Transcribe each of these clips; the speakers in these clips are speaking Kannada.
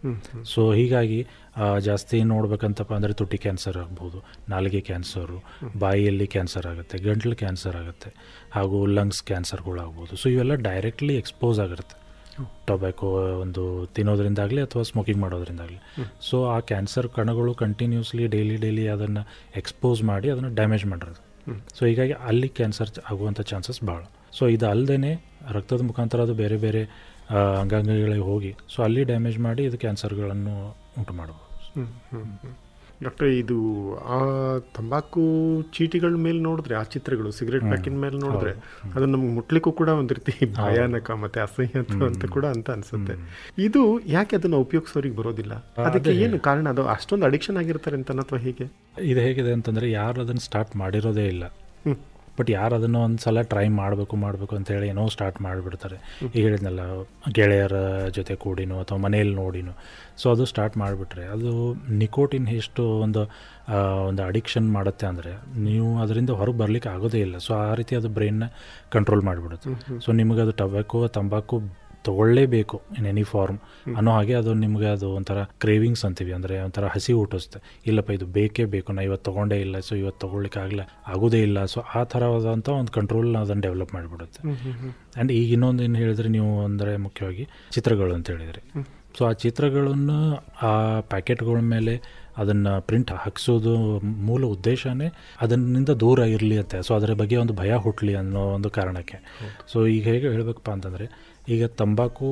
ಹ್ಮ್, ಸೊ ಹೀಗಾಗಿ ಆ, ಜಾಸ್ತಿ ನೋಡ್ಬೇಕಂತಪ್ಪ ಅಂದರೆ ತುಟಿ ಕ್ಯಾನ್ಸರ್ ಆಗ್ಬೋದು ನಾಲಿಗೆ ಕ್ಯಾನ್ಸರು ಬಾಯಿಯಲ್ಲಿ ಕ್ಯಾನ್ಸರ್ ಆಗುತ್ತೆ ಗಂಟ್ಲು ಕ್ಯಾನ್ಸರ್ ಆಗುತ್ತೆ ಹಾಗೂ ಲಂಗ್ಸ್ ಕ್ಯಾನ್ಸರ್ಗಳಾಗ್ಬೋದು ಸೊ ಇವೆಲ್ಲ ಡೈರೆಕ್ಟ್ಲಿ ಎಕ್ಸ್ಪೋಸ್ ಆಗಿರುತ್ತೆ ಟೊಬ್ಯಾಕೋ ಒಂದು ತಿನ್ನೋದ್ರಿಂದಾಗಲಿ ಅಥವಾ ಸ್ಮೋಕಿಂಗ್ ಮಾಡೋದ್ರಿಂದಾಗಲಿ ಸೊ ಆ ಕ್ಯಾನ್ಸರ್ ಕಣಗಳು ಕಂಟಿನ್ಯೂಸ್ಲಿ ಡೈಲಿ ಡೈಲಿ ಅದನ್ನು ಎಕ್ಸ್ಪೋಸ್ ಮಾಡಿ ಅದನ್ನು ಡ್ಯಾಮೇಜ್ ಮಾಡಿರೋದು ಸೊ ಹೀಗಾಗಿ ಅಲ್ಲಿ ಕ್ಯಾನ್ಸರ್ ಆಗುವಂಥ ಚಾನ್ಸಸ್ ಭಾಳ ಸೊ ಇದು ಅಲ್ಲದೆ ರಕ್ತದ ಮುಖಾಂತರ ಅದು ಬೇರೆ ಬೇರೆ ಆ, ಅಂಗಾಂಗಗಳಿಗೆ ಹೋಗಿ ಸೊ ಅಲ್ಲಿ ಡ್ಯಾಮೇಜ್ ಮಾಡಿ ಇದು ಕ್ಯಾನ್ಸರ್ಗಳನ್ನು ಉಂಟು ಮಾಡಬಹುದು ಹ್ಮ್, ಹ್ಮ್, ಹ್ಮ್. ಡಾಕ್ಟ್ರೆ ಇದು ಆ ತಂಬಾಕು ಚೀಟಿಗಳ ಮೇಲೆ ನೋಡಿದ್ರೆ ಆ ಚಿತ್ರಗಳು ಸಿಗರೇಟ್ ಪ್ಯಾಕಿನ ಮೇಲೆ ನೋಡಿದ್ರೆ ಅದು ನಮ್ಗೆ ಮುಟ್ಲಿಕ್ಕೂ ಕೂಡ ಒಂದು ರೀತಿ ಭಯಾನಕ ಮತ್ತೆ ಅಸಹ್ಯ ಅಂತ ಕೂಡ ಅಂತ ಅನ್ಸುತ್ತೆ ಇದು ಯಾಕೆ ಅದನ್ನ ಉಪಯೋಗಿಸೋರಿಗೆ ಬರೋದಿಲ್ಲ ಅದಕ್ಕೆ ಏನು ಕಾರಣ ಅದು ಅಷ್ಟೊಂದು ಅಡಿಕ್ಷನ್ ಆಗಿರ್ತಾರೆ ಅಂತ ಅಥವಾ ಹೇಗೆ ಇದು ಹೇಗಿದೆ ಅಂತಂದರೆ ಯಾರು ಅದನ್ನು ಸ್ಟಾರ್ಟ್ ಮಾಡಿರೋದೇ ಇಲ್ಲ ಹ್ಮ್. ಬಟ್ ಯಾರು ಅದನ್ನು ಒಂದು ಸಲ ಟ್ರೈ ಮಾಡಬೇಕು ಮಾಡಬೇಕು ಅಂತೇಳಿ ಏನೋ ಸ್ಟಾರ್ಟ್ ಮಾಡಿಬಿಡ್ತಾರೆ ಈಗ ಹೇಳಿದ್ನಲ್ಲ ಗೆಳೆಯರ ಜೊತೆ ಕೂಡಿನೋ ಅಥವಾ ಮನೆಯಲ್ಲಿ ನೋಡಿನೋ ಸೊ ಅದು ಸ್ಟಾರ್ಟ್ ಮಾಡಿಬಿಟ್ರೆ ಅದು ನಿಕೋಟಿನ್ ಎಷ್ಟು ಒಂದು ಆ, ಒಂದು ಅಡಿಕ್ಷನ್ ಮಾಡುತ್ತೆ ಅಂದರೆ ನೀವು ಅದರಿಂದ ಹೊರಗೆ ಬರಲಿಕ್ಕೆ ಆಗೋದೇ ಇಲ್ಲ ಸೊ ಆ ರೀತಿ ಅದು ಬ್ರೈನ್ನ ಕಂಟ್ರೋಲ್ ಮಾಡಿಬಿಡುತ್ತೆ ಸೊ ನಿಮಗೆ ಅದು ಟೊಬ್ಯಾಕೋ ತಂಬಾಕು ತಗೊಳ್ಳೇಬೇಕು ಇನ್ ಎನಿ ಫಾರ್ಮ್ ಅನ್ನೋ ಹಾಗೆ ಅದು ನಿಮಗೆ ಅದು ಒಂಥರ ಕ್ರೇವಿಂಗ್ಸ್ ಅಂತೀವಿ ಅಂದರೆ ಒಂಥರ ಹಸಿ ಹುಟ್ಟಿಸುತ್ತೆ ಇಲ್ಲಪ್ಪ ಇದು ಬೇಕೇ ಬೇಕು ನಾ ಇವತ್ತು ತೊಗೊಂಡೇ ಇಲ್ಲ ಸೊ ಇವತ್ತು ತೊಗೊಳ್ಲಿಕ್ಕೆ ಆಗಲ್ಲ ಆಗೋದೇ ಇಲ್ಲ ಸೊ ಆ ಥರವಾದಂಥ ಒಂದು ಕಂಟ್ರೋಲ್ ಅದನ್ನು ಡೆವಲಪ್ ಮಾಡಿಬಿಡುತ್ತೆ ಆ್ಯಂಡ್ ಈಗ ಇನ್ನೊಂದು ಏನು ಹೇಳಿದ್ರೆ ನೀವು ಅಂದರೆ ಮುಖ್ಯವಾಗಿ ಚಿತ್ರಗಳು ಅಂತ ಹೇಳಿದ್ರಿ ಸೊ ಆ ಚಿತ್ರಗಳನ್ನು ಆ ಪ್ಯಾಕೆಟ್ಗಳ ಮೇಲೆ ಅದನ್ನು ಪ್ರಿಂಟ್ ಹಾಕ್ಸೋದು ಮೂಲ ಉದ್ದೇಶನೇ ಅದನ್ನಿಂದ ದೂರ ಇರಲಿ ಅಂತ ಸೊ ಅದರ ಬಗ್ಗೆ ಒಂದು ಭಯ ಹುಟ್ಟಲಿ ಅನ್ನೋ ಒಂದು ಕಾರಣಕ್ಕೆ ಸೊ ಈಗ ಹೇಗೆ ಹೇಳಬೇಕಪ್ಪ ಅಂತಂದರೆ ಈಗ ತಂಬಾಕು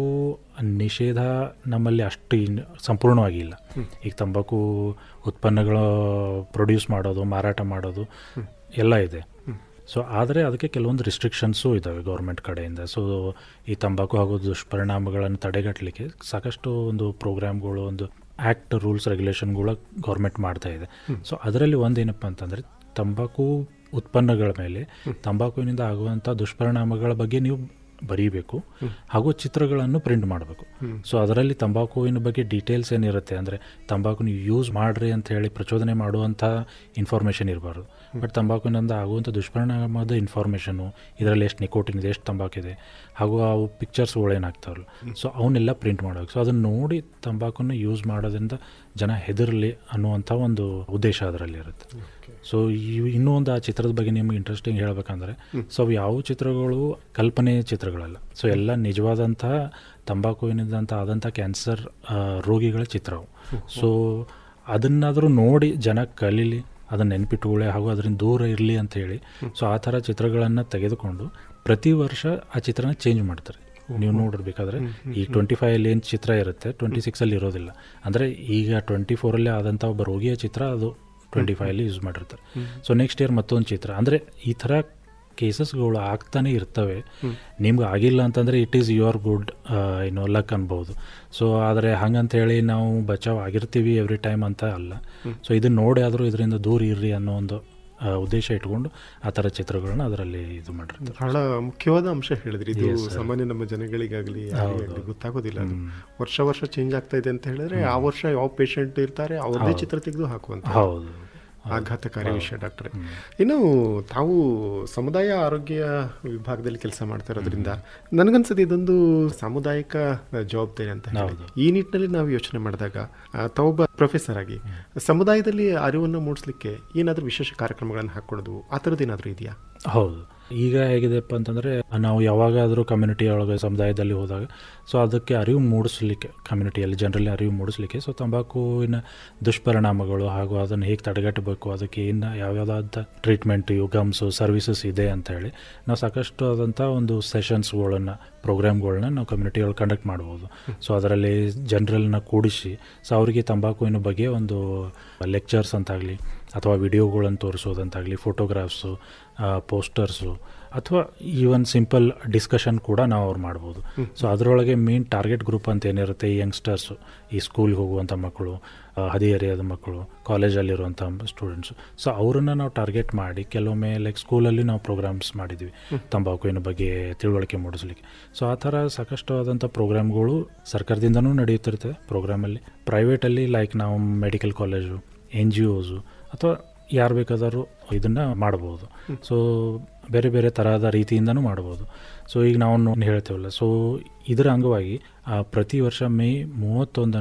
ನಿಷೇಧ ನಮ್ಮಲ್ಲಿ ಅಷ್ಟು ಇನ್ ಸಂಪೂರ್ಣವಾಗಿಲ್ಲ ಈಗ ತಂಬಾಕು ಉತ್ಪನ್ನಗಳು ಪ್ರೊಡ್ಯೂಸ್ ಮಾಡೋದು ಮಾರಾಟ ಮಾಡೋದು ಎಲ್ಲ ಇದೆ ಸೊ ಆದರೆ ಅದಕ್ಕೆ ಕೆಲವೊಂದು ರಿಸ್ಟ್ರಿಕ್ಷನ್ಸು ಇದ್ದಾವೆ ಗೌರ್ಮೆಂಟ್ ಕಡೆಯಿಂದ ಸೊ ಈ ತಂಬಾಕು ಹಾಗೂ ದುಷ್ಪರಿಣಾಮಗಳನ್ನು ತಡೆಗಟ್ಟಲಿಕ್ಕೆ ಸಾಕಷ್ಟು ಒಂದು ಪ್ರೋಗ್ರಾಮ್ಗಳು ಒಂದು ಆ್ಯಕ್ಟ್ ರೂಲ್ಸ್ ರೆಗ್ಯುಲೇಷನ್ಗಳು ಗೌರ್ಮೆಂಟ್ ಮಾಡ್ತಾ ಇದೆ ಸೊ ಅದರಲ್ಲಿ ಒಂದೇನಪ್ಪ ಅಂತಂದರೆ ತಂಬಾಕು ಉತ್ಪನ್ನಗಳ ಮೇಲೆ ತಂಬಾಕುವಿನಿಂದ ಆಗುವಂಥ ದುಷ್ಪರಿಣಾಮಗಳ ಬಗ್ಗೆ ನೀವು ಬರೀಬೇಕು ಹಾಗೂ ಚಿತ್ರಗಳನ್ನು ಪ್ರಿಂಟ್ ಮಾಡಬೇಕು ಸೊ ಅದರಲ್ಲಿ ತಂಬಾಕುವಿನ ಬಗ್ಗೆ ಡೀಟೇಲ್ಸ್ ಏನಿರುತ್ತೆ ಅಂದರೆ ತಂಬಾಕು ನೀವು ಯೂಸ್ ಮಾಡ್ರಿ ಅಂತ ಹೇಳಿ ಪ್ರಚೋದನೆ ಮಾಡುವಂಥ ಇನ್ಫಾರ್ಮೇಷನ್ ಇರಬಾರ್ದು ಬಟ್ ತಂಬಾಕುವಿನಿಂದ ಆಗುವಂಥ ದುಷ್ಪರಿಣಾಮದ ಇನ್ಫಾರ್ಮೇಷನು ಇದರಲ್ಲಿ ಎಷ್ಟು ನಿಕೋಟಿನ್ ಇದೆ ಎಷ್ಟು ತಂಬಾಕಿದೆ ಹಾಗೂ ಅವು ಪಿಕ್ಚರ್ಸ್ಗಳು ಏನಾಗ್ತಾವಲ್ಲ ಸೊ ಅವನ್ನೆಲ್ಲ ಪ್ರಿಂಟ್ ಮಾಡಬೇಕು ಸೊ ಅದನ್ನು ನೋಡಿ ತಂಬಾಕನ್ನು ಯೂಸ್ ಮಾಡೋದ್ರಿಂದ ಜನ ಹೆದರಲಿ ಅನ್ನುವಂಥ ಒಂದು ಉದ್ದೇಶ ಅದರಲ್ಲಿ ಇರುತ್ತೆ ಸೊ ಇವು ಇನ್ನೂ ಒಂದು ಆ ಚಿತ್ರದ ಬಗ್ಗೆ ನಿಮ್ಗೆ ಇಂಟ್ರೆಸ್ಟಿಂಗ್ ಹೇಳ್ಬೇಕಂದ್ರೆ ಸೊ ಅವು ಯಾವ ಚಿತ್ರಗಳು ಕಲ್ಪನೆ ಚಿತ್ರಗಳಲ್ಲ ಸೊ ಎಲ್ಲ ನಿಜವಾದಂತಹ ತಂಬಾಕುವಿನಿಂದಂಥ ಆದಂಥ ಕ್ಯಾನ್ಸರ್ ರೋಗಿಗಳ ಚಿತ್ರವು ಸೊ ಅದನ್ನಾದರೂ ನೋಡಿ ಜನ ಕಲೀಲಿ ಅದನ್ನ ನೆನ್ಪಿಟ್ಕೊಳ್ಳಿ ಹಾಗೂ ಅದರಿಂದ ದೂರ ಇರಲಿ ಅಂತ ಹೇಳಿ ಸೊ ಆ ಥರ ಚಿತ್ರಗಳನ್ನು ತೆಗೆದುಕೊಂಡು ಪ್ರತಿ ವರ್ಷ ಆ ಚಿತ್ರನ ಚೇಂಜ್ ಮಾಡ್ತಾರೆ ನೀವು ನೋಡಿರ್ಬೇಕಾದ್ರೆ ಈ ಟ್ವೆಂಟಿ ಫೈವಲ್ಲಿ ಏನು ಚಿತ್ರ ಇರುತ್ತೆ ಟ್ವೆಂಟಿ ಸಿಕ್ಸಲ್ಲಿ ಇರೋದಿಲ್ಲ ಅಂದರೆ ಈಗ ಟ್ವೆಂಟಿ ಫೋರಲ್ಲಿ ಆದಂಥ ಒಬ್ಬ ರೋಗಿಯ ಚಿತ್ರ ಅದು ಟ್ವೆಂಟಿ ಫೈವಲ್ಲಿ ಯೂಸ್ ಮಾಡಿರ್ತಾರೆ ಸೊ ನೆಕ್ಸ್ಟ್ ಇಯರ್ ಮತ್ತೊಂದು ಚಿತ್ರ ಅಂದರೆ ಈ ಥರ ಕೇಸಸ್ಗಳು ಆಗ್ತಾನೆ ಇರ್ತವೆ ನಿಮ್ಗೆ ಆಗಿಲ್ಲ ಅಂತಂದರೆ ಇಟ್ ಈಸ್ ಯುವರ್ ಗುಡ್ ಏನೋ ಲಕ್ ಅನ್ಬೋದು ಸೊ ಆದರೆ ಹಂಗಂತ ಹೇಳಿ ನಾವು ಬಚಾವ್ ಆಗಿರ್ತೀವಿ ಎವ್ರಿ ಟೈಮ್ ಅಂತ ಅಲ್ಲ ಸೊ ಇದನ್ನ ನೋಡಿ ಆದರೂ ಇದರಿಂದ ದೂರ ಇರ್ರಿ ಅನ್ನೋ ಒಂದು ಆ, ಉದ್ದೇಶ ಇಟ್ಕೊಂಡು ಆ ಥರ ಚಿತ್ರಗಳನ್ನ ಅದರಲ್ಲಿ ಇದು ಮಾಡಿರ್ತಾರೆ ಬಹಳ ಮುಖ್ಯವಾದ ಅಂಶ ಹೇಳಿದ್ರಿ ಇದು ಸಾಮಾನ್ಯ ನಮ್ಮ ಜನಗಳಿಗಾಗಲಿ ಯಾರಿಗಾಗಲಿ ಗೊತ್ತಾಗೋದಿಲ್ಲ ಅದು ವರ್ಷ ವರ್ಷ ಚೇಂಜ್ ಆಗ್ತಾ ಇದೆ ಅಂತ ಹೇಳಿದ್ರೆ ಆ ವರ್ಷ ಯಾವ ಪೇಷಂಟ್ ಇರ್ತಾರೆ ಅವ್ರದ್ದೇ ಚಿತ್ರ ತೆಗೆದು ಹಾಕುವಂತ ಹೌದು ಆಘಾತಕಾರಿ ವಿಷಯ ಡಾಕ್ಟ್ರೆ ಇನ್ನು ತಾವು ಸಮುದಾಯ ಆರೋಗ್ಯ ವಿಭಾಗದಲ್ಲಿ ಕೆಲಸ ಮಾಡ್ತಾ ಇರೋದ್ರಿಂದ ನನಗನ್ಸದೆ ಇದೊಂದು ಸಾಮುದಾಯಿಕ ಜವಾಬ್ದಾರಿ ಅಂತ ಹೇಳಿ ಈ ನಿಟ್ಟಿನಲ್ಲಿ ನಾವು ಯೋಚನೆ ಮಾಡಿದಾಗ ಆ, ತಾವೊಬ್ಬ ಪ್ರೊಫೆಸರ್ ಆಗಿ ಸಮುದಾಯದಲ್ಲಿ ಅರಿವನ್ನು ಮೂಡಿಸ್ಲಿಕ್ಕೆ ಏನಾದರೂ ವಿಶೇಷ ಕಾರ್ಯಕ್ರಮಗಳನ್ನು ಹಾಕೊಳ್ಳೋದು ಆ ಥರದ್ದು ಏನಾದರೂ ಇದೆಯಾ ಹೌದು ಈಗ ಹೇಗಿದೆಪ್ಪ ಅಂತಂದರೆ ನಾವು ಯಾವಾಗಾದರೂ ಕಮ್ಯುನಿಟಿ ಒಳಗೆ ಸಮುದಾಯದಲ್ಲಿ ಹೋದಾಗ ಸೊ ಅದಕ್ಕೆ ಅರಿವು ಮೂಡಿಸ್ಲಿಕ್ಕೆ ಕಮ್ಯುನಿಟಿಯಲ್ಲಿ ಜನರಲ್ಲಿ ಅರಿವು ಮೂಡಿಸ್ಲಿಕ್ಕೆ ಸೊ ತಂಬಾಕುವಿನ ದುಷ್ಪರಿಣಾಮಗಳು ಹಾಗೂ ಅದನ್ನು ಹೇಗೆ ತಡೆಗಟ್ಟಬೇಕು ಅದಕ್ಕೆ ಇನ್ನು ಯಾವ್ಯಾವ್ದಾದ ಟ್ರೀಟ್ಮೆಂಟ್ ಗಮ್ಸು ಸರ್ವಿಸಸ್ ಇದೆ ಅಂತ ಹೇಳಿ ನಾವು ಸಾಕಷ್ಟು ಆದಂಥ ಒಂದು ಸೆಷನ್ಸ್ಗಳನ್ನು ಪ್ರೋಗ್ರಾಮ್ಗಳನ್ನ ನಾವು ಕಮ್ಯುನಿಟಿ ಒಳಗೆ ಕಂಡಕ್ಟ್ ಮಾಡ್ಬೋದು ಸೊ ಅದರಲ್ಲಿ ಜನರನ್ನ ಕೂಡಿಸಿ ಸೊ ಅವರಿಗೆ ತಂಬಾಕುವಿನ ಬಗ್ಗೆ ಒಂದು ಲೆಕ್ಚರ್ಸ್ ಅಂತಾಗಲಿ ಅಥವಾ ವಿಡಿಯೋಗಳನ್ನು ತೋರಿಸೋದಂತಾಗಲಿ ಫೋಟೋಗ್ರಾಫ್ಸು ಪೋಸ್ಟರ್ಸು ಅಥವಾ ಈವನ್ ಸಿಂಪಲ್ ಡಿಸ್ಕಷನ್ ಕೂಡ ನಾವು ಅವ್ರು ಮಾಡ್ಬೋದು ಸೊ ಅದರೊಳಗೆ ಮೇನ್ ಟಾರ್ಗೆಟ್ ಗ್ರೂಪ್ ಅಂತ ಏನಿರುತ್ತೆ ಈ ಯಂಗ್ಸ್ಟರ್ಸು ಈ ಸ್ಕೂಲ್ಗೆ ಹೋಗುವಂಥ ಮಕ್ಕಳು ಆ, ಹದಿಹರೆಯದ ಮಕ್ಕಳು ಕಾಲೇಜಲ್ಲಿರುವಂಥ ಸ್ಟೂಡೆಂಟ್ಸು ಸೊ ಅವರನ್ನು ನಾವು ಟಾರ್ಗೆಟ್ ಮಾಡಿ ಕೆಲವೊಮ್ಮೆ ಲೈಕ್ ಸ್ಕೂಲಲ್ಲಿ ನಾವು ಪ್ರೋಗ್ರಾಮ್ಸ್ ಮಾಡಿದ್ವಿ ತಂಬಾಕುವಿನ ಬಗ್ಗೆ ತಿಳುವಳಿಕೆ ಮೂಡಿಸ್ಲಿಕ್ಕೆ ಸೊ ಆ ಥರ ಸಾಕಷ್ಟು ಆದಂಥ ಪ್ರೋಗ್ರಾಮ್ಗಳು ಸರ್ಕಾರದಿಂದನೂ ನಡೆಯುತ್ತಿರ್ತದೆ ಪ್ರೋಗ್ರಾಮಲ್ಲಿ ಪ್ರೈವೇಟಲ್ಲಿ ಲೈಕ್ ನಾವು medical college N G Os ಅಥವಾ ಯಾರು ಬೇಕಾದರೂ ಇದನ್ನು ಮಾಡ್ಬೋದು ಸೊ ಬೇರೆ ಬೇರೆ ತರಹದ ರೀತಿಯಿಂದನೂ ಮಾಡ್ಬೋದು ಸೊ ಈಗ ನಾವು ನೋ- ಹೇಳ್ತೇವಲ್ಲ ಸೊ ಇದರ ಅಂಗವಾಗಿ ಆ, ಪ್ರತಿ ವರ್ಷ ಮೇ ಮೂವತ್ತೊಂದನ್ನು